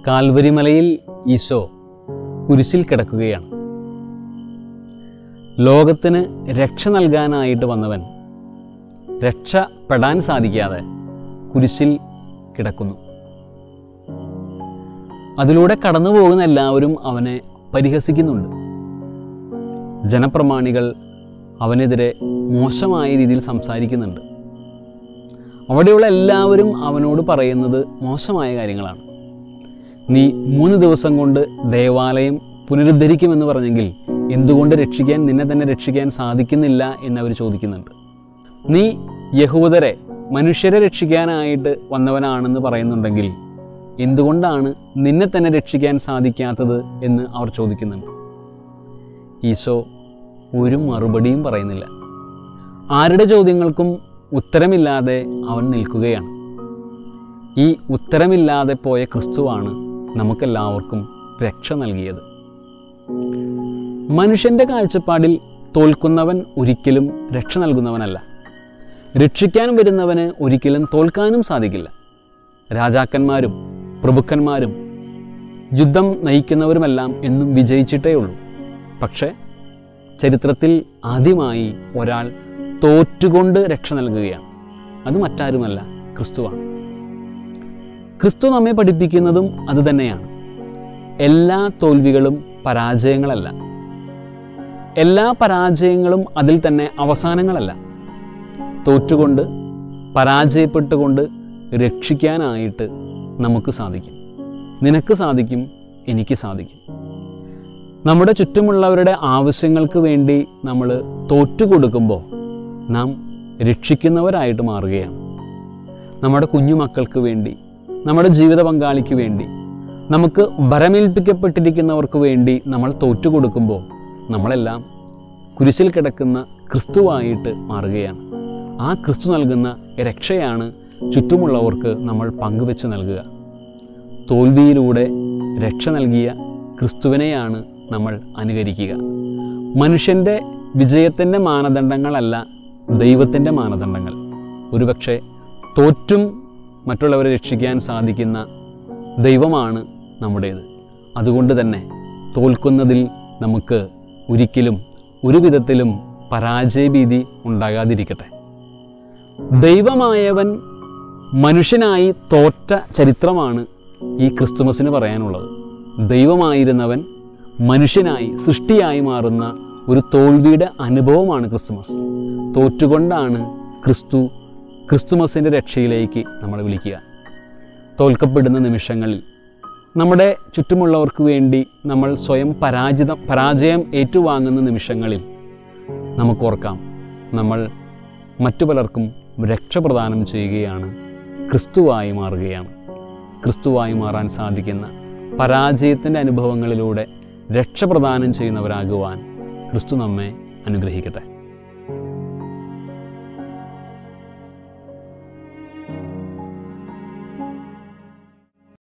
കാൽവരിമലയിൽ ഈശോ കുരിശിൽ കിടക്കുകയാണ് ലോകത്തിന് രക്ഷ നൽകാനായിട്ട് വന്നവൻ രക്ഷപ്പെടാൻ സാധിക്കാതെ കുരിശിൽ കിടക്കുന്നു അതിലൂടെ കടന്നു പോകുന്ന എല്ലാവരും അവനെ പരിഹസിക്കുന്നുണ്ട് ജനപ്രമാണികൾ അവനെതിരെ മോശമായ രീതിയിൽ സംസാരിക്കുന്നുണ്ട് അവിടെയുള്ള എല്ലാവരും അവനോട് പറയുന്നത് മോശമായ കാര്യങ്ങളാണ് നീ മൂന്ന് ദിവസം കൊണ്ട് ദേവാലയം പുനരുദ്ധരിക്കുമെന്ന് പറഞ്ഞെങ്കിൽ എന്തുകൊണ്ട് രക്ഷിക്കാൻ നിന്നെ തന്നെ രക്ഷിക്കാൻ സാധിക്കുന്നില്ല എന്നവർ ചോദിക്കുന്നുണ്ട് നീ യഹൂദരെ മനുഷ്യരെ രക്ഷിക്കാനായിട്ട് വന്നവനാണെന്ന് പറയുന്നുണ്ടെങ്കിൽ എന്തുകൊണ്ടാണ് നിന്നെ തന്നെ രക്ഷിക്കാൻ സാധിക്കാത്തത് എന്ന് അവർ ചോദിക്കുന്നുണ്ട് ഈശോ ഒരു മറുപടിയും പറയുന്നില്ല ആരുടെ ചോദ്യങ്ങൾക്കും ഉത്തരമില്ലാതെ അവൻ നിൽക്കുകയാണ് ഈ ഉത്തരമില്ലാതെ പോയ ക്രിസ്തുവാണ് നമുക്കെല്ലാവർക്കും രക്ഷ നൽകിയത് മനുഷ്യൻ്റെ കാഴ്ചപ്പാടിൽ തോൽക്കുന്നവൻ ഒരിക്കലും രക്ഷ നൽകുന്നവനല്ല രക്ഷിക്കാൻ വരുന്നവന് ഒരിക്കലും തോൽക്കാനും സാധിക്കില്ല രാജാക്കന്മാരും പ്രഭുക്കന്മാരും യുദ്ധം നയിക്കുന്നവരുമെല്ലാം എന്നും വിജയിച്ചിട്ടേ ഉള്ളൂ പക്ഷേ ചരിത്രത്തിൽ ആദ്യമായി ഒരാൾ തോറ്റുകൊണ്ട് രക്ഷ നൽകുകയാണ് അത് മറ്റാരുമല്ല ക്രിസ്തുവാണ് ക്രിസ്തു നമ്മെ പഠിപ്പിക്കുന്നതും അതുതന്നെയാണ് എല്ലാ തോൽവികളും പരാജയങ്ങളല്ല എല്ലാ പരാജയങ്ങളും അതിൽ തന്നെ അവസാനങ്ങളല്ല തോറ്റുകൊണ്ട് പരാജയപ്പെട്ടുകൊണ്ട് രക്ഷിക്കാനായിട്ട് നമുക്ക് സാധിക്കും നിനക്ക് സാധിക്കും എനിക്ക് സാധിക്കും നമ്മുടെ ചുറ്റുമുള്ളവരുടെ ആവശ്യങ്ങൾക്ക് വേണ്ടി നമ്മൾ തോറ്റുകൊടുക്കുമ്പോൾ നാം രക്ഷിക്കുന്നവരായിട്ട് മാറുകയാണ് നമ്മുടെ കുഞ്ഞുമക്കൾക്ക് വേണ്ടി നമ്മുടെ ജീവിത പങ്കാളിക്ക് വേണ്ടി നമുക്ക് ഭരമേൽപ്പിക്കപ്പെട്ടിരിക്കുന്നവർക്ക് വേണ്ടി നമ്മൾ തോറ്റുകൊടുക്കുമ്പോൾ നമ്മളെല്ലാം കുരിശിൽ കിടക്കുന്ന ക്രിസ്തുവായിട്ട് മാറുകയാണ് ആ ക്രിസ്തു നൽകുന്ന രക്ഷയാണ് ചുറ്റുമുള്ളവർക്ക് നമ്മൾ പങ്കുവെച്ച് നൽകുക തോൽവിയിലൂടെ രക്ഷ നൽകിയ ക്രിസ്തുവിനെയാണ് നമ്മൾ അനുകരിക്കുക മനുഷ്യൻ്റെ വിജയത്തിൻ്റെ മാനദണ്ഡങ്ങളല്ല ദൈവത്തിൻ്റെ മാനദണ്ഡങ്ങൾ ഒരുപക്ഷെ തോറ്റും മറ്റുള്ളവരെ രക്ഷിക്കാൻ സാധിക്കുന്ന ദൈവമാണ് നമ്മുടേത് അതുകൊണ്ട് തന്നെ തോൽക്കുന്നതിൽ നമുക്ക് ഒരിക്കലും ഒരു വിധത്തിലും പരാജയഭീതി ഉണ്ടാകാതിരിക്കട്ടെ ദൈവമായവൻ മനുഷ്യനായി തോറ്റ ചരിത്രമാണ് ഈ ക്രിസ്തുമസിന് പറയാനുള്ളത് ദൈവമായിരുന്നവൻ മനുഷ്യനായി സൃഷ്ടിയായി മാറുന്ന ഒരു തോൽവിയുടെ അനുഭവമാണ് ക്രിസ്തുമസ് തോറ്റുകൊണ്ടാണ് ക്രിസ്തു ക്രിസ്തുമസിൻ്റെ രക്ഷയിലേക്ക് നമ്മൾ വിളിക്കുക തോൽക്കപ്പെടുന്ന നിമിഷങ്ങളിൽ നമ്മുടെ ചുറ്റുമുള്ളവർക്ക് വേണ്ടി നമ്മൾ സ്വയം പരാജിതം പരാജയം ഏറ്റുവാങ്ങുന്ന നിമിഷങ്ങളിൽ നമുക്കോർക്കാം നമ്മൾ മറ്റു പലർക്കും രക്ഷ പ്രദാനം ചെയ്യുകയാണ് ക്രിസ്തുവായി മാറുകയാണ് ക്രിസ്തുവായി മാറാൻ സാധിക്കുന്ന പരാജയത്തിൻ്റെ അനുഭവങ്ങളിലൂടെ രക്ഷ പ്രദാനം ചെയ്യുന്നവരാകുവാൻ ക്രിസ്തു നമ്മെ അനുഗ്രഹിക്കട്ടെ